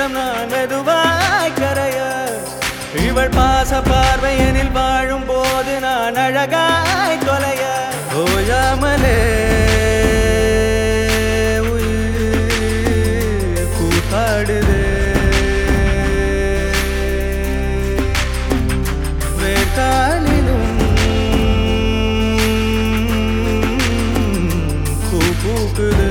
நிமிஷம் நான் மெதுவாய் கரைய இவள் பாச பார்வையனில் வாழும் போது நான் அழகாய் தொலைய ஓயாமலே உயிர் கூத்தாடுதே வேட்டாளிலும் பூ பூக்குது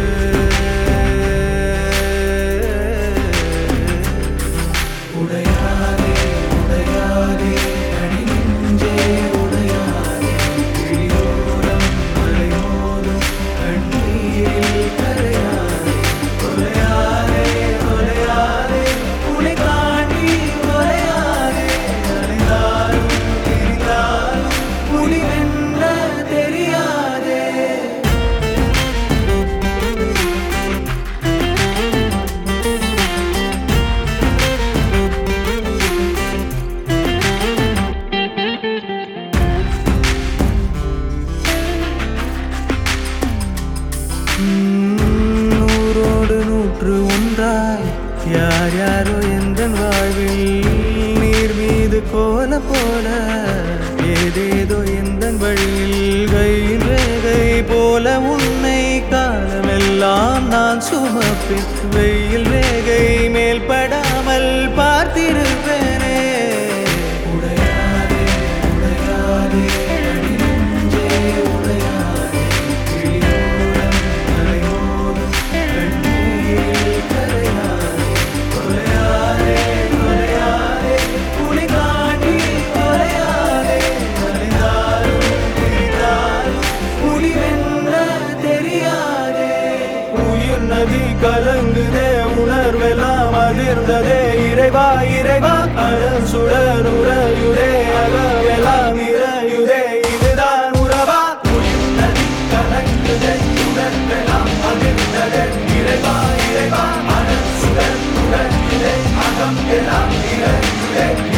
உடையாதே உடையாதே அடி நெஞ்சே உடையாதே கிளியோரம் மலையோரம் கண்ணீரில் கரையாதே கொலையாதே கொலையாதே உனை காட்டி கொலையாதே அலைந்தாலும் திரிந்தாலும் முடிவென்ன தெரியாதே நூறோடு நூற்று ஒன்றாய் யார் யாரோ எந்த வாழ்வில் நீர் மீது கோல போல ஏதேதோ எந்த வழியில் கையில் ரேகை போல உன்னை காலமெல்லாம் நான் சுமப்பேன் வெயில் ரேகை மேல் படாமல் பார்த்திருப்பேனே உடையாதே உடையாதே அடி நெஞ்சே உடையாதே கிளியோரம் மலையோரம் கண்ணீரில் கரையாதே கொலையாதே கொலையாதே உனை காட்டி கொலையாதே அலைந்தாலும் திரிந்தாலும் முடிவென்ன தெரியாதே உயிர் நதி கலங்குதே உணர்வெல்லாம் அதிர்ந்ததே இறைவா இறைவா அழல் சுடர் உறையுதே அகவெல்லாம் இறையுதே இதுதான் உறவா உயிர் நதி கலங்குதே உணர்வெல்லாம் அதிர்ந்ததே இறைவா இறைவா அழல் சுடர் உறையுதே அகம் எல்லாம் இறையுதே